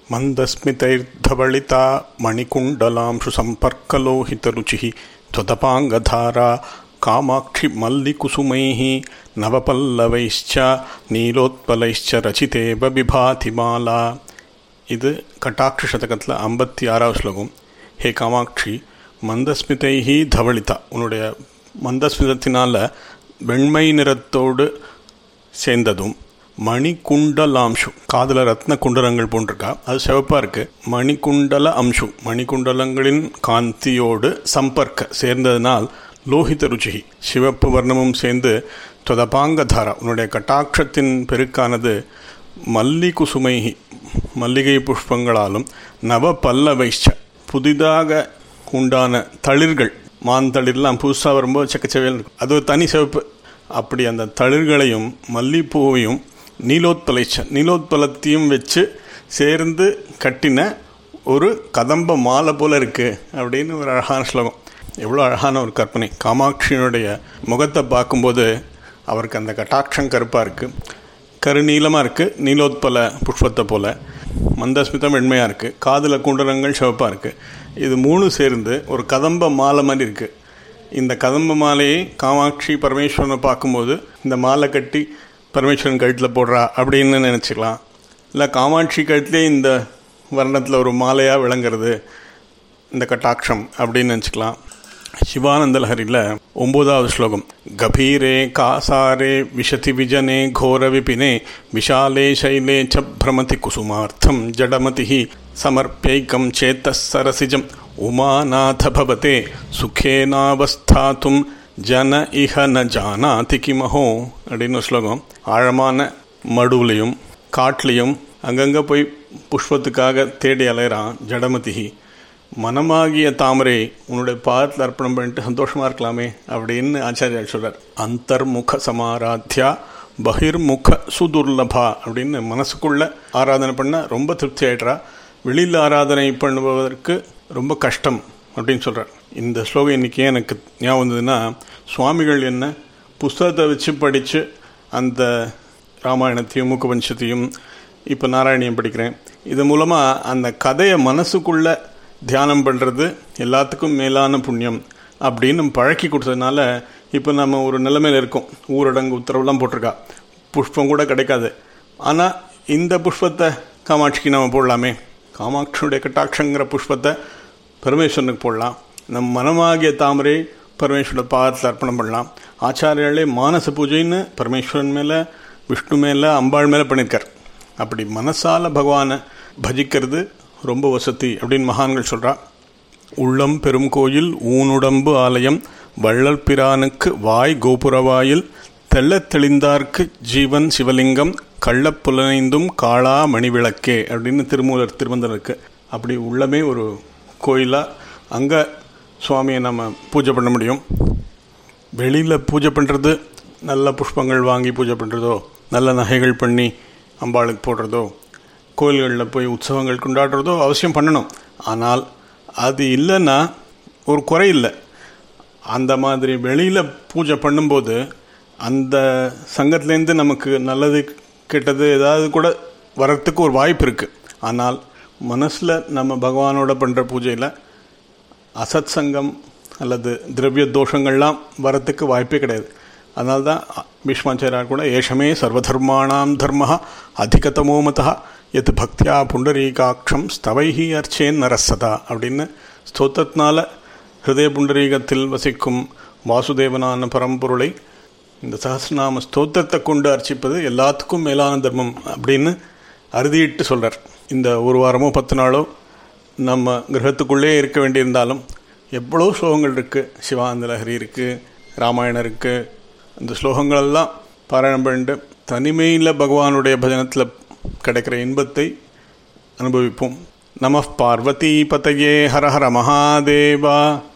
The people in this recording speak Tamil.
मन्दस्मितैर्धवलिता मणिकुण्डलांशुसम्पर्कलोहितरुचिः त्वदपाङ्गधारा कामाक्षि मल्लिकुसुमैः नवपल्लवैश्च நீலோத்பலைश्च ரச்சிதேவ விபாதி மாலா இது கட்டாட்ச சதகத்தில் ஐம்பத்தி ஆறாவது ஸ்லோகம் ஹே காமாட்சி மந்தஸ்மிதைஹி தவளிதா உன்னுடைய மந்தஸ்மிதத்தினால வெண்மை நிறத்தோடு சேர்ந்ததும் மணிகுண்டல அம்சு காதில் ரத்ன குண்டலங்கள் போன்றிருக்கா அது சிவப்பாக இருக்கு மணிகுண்டல அம்சு மணிகுண்டலங்களின் காந்தியோடு சம்பர்க்க சேர்ந்ததனால் லோகித ருச்சி சிவப்பு வர்ணமும் சேர்ந்து தொதபாங்கதாரா உன்னுடைய கட்டாட்சத்தின் பெருக்கானது மல்லி குசுமைகி மல்லிகை புஷ்பங்களாலும் நவ பல்லவைச்ச புதிதாக உண்டான தளிர்கள் மாந்தளிர்லாம் புதுசாக வரும்போது செக்கச்சவையில் இருக்கும் அது ஒரு தனி சிவப்பு அப்படி அந்த தளிர்களையும் மல்லிப்பூவையும் நீலோத்பலைச்ச நீலோத்பலத்தையும் வச்சு சேர்ந்து கட்டின ஒரு கதம்ப மாலை போல இருக்கு அப்படின்னு ஒரு அழகான ஸ்லோகம் எவ்வளோ அழகான ஒரு கற்பனை காமாட்சியினுடைய முகத்தை பார்க்கும்போது அவருக்கு அந்த கட்டாட்சம் கருப்பாக இருக்குது கருநீளமாக இருக்குது நீலோத்பல புஷ்பத்தை போல் மந்தஸ்மிதம் வெண்மையாக இருக்குது காதில் குண்டலங்கள் சிவப்பாக இருக்குது இது மூணு சேர்ந்து ஒரு கதம்ப மாலை மாதிரி இருக்குது இந்த கதம்ப மாலையை காமாட்சி பரமேஸ்வரனை பார்க்கும்போது இந்த மாலை கட்டி பரமேஸ்வரன் கழுத்தில் போடுறா அப்படின்னு நினச்சிக்கலாம் இல்லை காமாட்சி கழுத்துலேயே இந்த வர்ணத்தில் ஒரு மாலையாக விளங்குறது இந்த கட்டாட்சம் அப்படின்னு நினச்சிக்கலாம் சிவானந்த லஹரியில் ஒன்பதாவது ஸ்லோகம் கபீரே காசாரே விஷதி விஜனே கோர விபினே விஷாலே சைலே ச பிரமதி குசுமார்த்தம் ஜடமதி சமர்ப்பியைக்கம் சேத்த சரசிஜம் உமாநாத பவதே சுகேனாவஸ்தாத்தும் ஜன இஹ ந ஜானாதி கிமஹோ அப்படின்னு ஸ்லோகம் ஆழமான மடுவுலையும் காட்லேயும் அங்கங்கே போய் புஷ்பத்துக்காக தேடி அலைகிறான் ஜடமதிகி மனமாகிய தாமரை உன்னுடைய பாதத்தில் அர்ப்பணம் பண்ணிட்டு சந்தோஷமாக இருக்கலாமே அப்படின்னு ஆச்சாரியார் சொல்கிறார் அந்தர்முக சமாராத்யா பகிர்முக சுதுர்லபா அப்படின்னு மனசுக்குள்ள ஆராதனை பண்ண ரொம்ப திருப்தி ஆயிடுறா வெளியில் ஆராதனை பண்ணுவதற்கு ரொம்ப கஷ்டம் அப்படின்னு சொல்கிறார் இந்த ஸ்லோகம் இன்றைக்கி எனக்கு ஞாபகம் வந்ததுன்னா சுவாமிகள் என்ன புஸ்தகத்தை வச்சு படித்து அந்த ராமாயணத்தையும் மூக்கபஞ்சத்தையும் இப்போ நாராயணியம் படிக்கிறேன் இது மூலமாக அந்த கதையை மனசுக்குள்ளே தியானம் பண்ணுறது எல்லாத்துக்கும் மேலான புண்ணியம் அப்படின்னு பழக்கி கொடுத்ததுனால இப்போ நம்ம ஒரு நிலைமையில் இருக்கோம் ஊரடங்கு உத்தரவுலாம் போட்டிருக்கா புஷ்பம் கூட கிடைக்காது ஆனால் இந்த புஷ்பத்தை காமாட்சிக்கு நம்ம போடலாமே காமாட்சியுடைய கட்டாட்சங்கிற புஷ்பத்தை பரமேஸ்வரனுக்கு போடலாம் நம் மனமாகிய தாமரை பரமேஸ்வர பாதத்தில் அர்ப்பணம் பண்ணலாம் ஆச்சாரியாலே மானச பூஜைன்னு பரமேஸ்வரன் மேலே விஷ்ணு மேலே அம்பாள் மேலே பண்ணியிருக்கார் அப்படி மனசால பகவானை பஜிக்கிறது ரொம்ப வசதி அப்படின்னு மகான்கள் சொல்கிறா உள்ளம் பெரும் கோயில் ஊனுடம்பு ஆலயம் வள்ளல் பிரானுக்கு வாய் கோபுரவாயில் தெள்ளத் தெளிந்தார்க்கு ஜீவன் சிவலிங்கம் கள்ளப்புலனைந்தும் காளா மணிவிளக்கே அப்படின்னு திருமூலர் திருமந்தம் இருக்கு அப்படி உள்ளமே ஒரு கோயிலாக அங்கே சுவாமியை நம்ம பூஜை பண்ண முடியும் வெளியில் பூஜை பண்ணுறது நல்ல புஷ்பங்கள் வாங்கி பூஜை பண்ணுறதோ நல்ல நகைகள் பண்ணி அம்பாளுக்கு போடுறதோ கோயில்களில் போய் உற்சவங்கள் கொண்டாடுறதோ அவசியம் பண்ணணும் ஆனால் அது இல்லைன்னா ஒரு குறை இல்லை அந்த மாதிரி வெளியில் பூஜை பண்ணும்போது அந்த சங்கத்துலேருந்து நமக்கு நல்லது கெட்டது ஏதாவது கூட வரத்துக்கு ஒரு வாய்ப்பு இருக்குது ஆனால் மனசில் நம்ம பகவானோட பண்ணுற பூஜையில் அசத் சங்கம் அல்லது திரவிய தோஷங்கள்லாம் வரத்துக்கு வாய்ப்பே கிடையாது அதனால தான் பீஷ்மாச்சாரியார் கூட ஏஷமே சர்வதர்மாணாம் தர்ம அதிகதமோ மதா எத் பக்தியா புண்டரீகாட்சம் ஸ்தவைஹி அர்ச்சேன் நரசதா அப்படின்னு ஸ்தோத்திரத்தினால ஹிருதய புண்டரீகத்தில் வசிக்கும் வாசுதேவனான பரம்பொருளை இந்த சஹசிரநாம ஸ்தோத்திரத்தை கொண்டு அர்ச்சிப்பது எல்லாத்துக்கும் மேலான தர்மம் அப்படின்னு அறுதியிட்டு சொல்கிறார் இந்த ஒரு வாரமோ பத்து நாளோ நம்ம கிரகத்துக்குள்ளே இருக்க வேண்டியிருந்தாலும் எவ்வளோ ஸ்லோகங்கள் இருக்குது சிவானந்த லஹரி இருக்குது ராமாயணம் இருக்குது இந்த ஸ்லோகங்களெல்லாம் பாராயணம் பண்ணிட்டு தனிமையில் பகவானுடைய பஜனத்தில் கிடைக்கிற இன்பத்தை அனுபவிப்போம் நம பார்வதி பதையே ஹர ஹர மகாதேவா